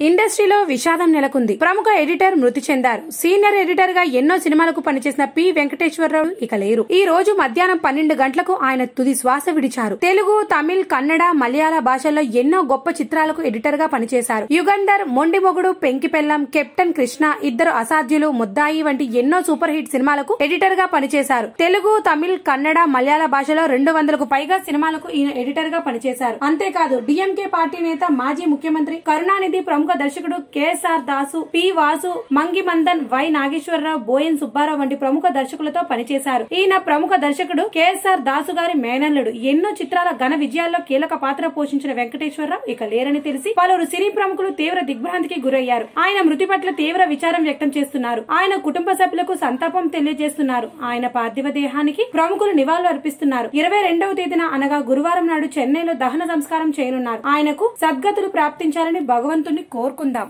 ఇండస్ట్రీలో విషాదం నెలకొంది ప్రముఖ ఎడిటర్ మృతి చెందారు సీనియర్ ఎడిటర్ గా ఎన్నో సినిమాలకు పనిచేసిన పి వెంకటేశ్వరరావు ఇక లేరు ఈ రోజు మధ్యాహ్నం పన్నెండు గంటలకు ఆయన తుది శ్వాస విడిచారు తెలుగు తమిళ్ కన్నడ మలయాళ భాషల్లో ఎన్నో గొప్ప చిత్రాలకు ఎడిటర్ గా పనిచేశారు యుగంధర్ మొండి మొగుడు పెంకి పెల్లం కెప్టెన్ కృష్ణ ఇద్దరు అసాధ్యులు ముద్దాయి వంటి ఎన్నో సూపర్ హిట్ సినిమాలకు ఎడిటర్ గా పనిచేశారు తెలుగు తమిళ్ కన్నడ మలయాళ భాషలో రెండు వందలకు పైగా సినిమాలకు ఈయన ఎడిటర్ గా పనిచేశారు అంతేకాదు డిఎంకే పార్టీ నేత మాజీ ముఖ్యమంత్రి కరుణానిధి ప్రముఖ దర్శకుడు కేఎస్ఆర్ దాసు పి వాసు మంగి మందన్ వై నాగేశ్వరరావు బోయన్ సుబ్బారావు వంటి ప్రముఖ దర్శకులతో పనిచేశారు ఈయన ప్రముఖ దర్శకుడు కేఎస్ఆర్ దాసు గారి మేనల్లుడు ఎన్నో చిత్రాల ఘన విజయాల్లో కీలక పాత్ర పోషించిన వెంకటేశ్వరరావు ఇక లేరని తెలిసి పలువురు సినీ ప్రముఖులు తీవ్ర దిగ్భ్రాంతికి గురయ్యారు ఆయన మృతి పట్ల తీవ్ర విచారం వ్యక్తం చేస్తున్నారు ఆయన కుటుంబ సభ్యులకు సంతాపం తెలియజేస్తున్నారు ఆయన పార్థివ దేహానికి ప్రముఖులు నివాళులు అర్పిస్తున్నారు ఇరవై రెండవ తేదీన అనగా గురువారం నాడు చెన్నైలో దహన సంస్కారం చేయనున్నారు ఆయనకు సద్గతులు ప్రాప్తించాలని భగవంతుని కోరుకుందాం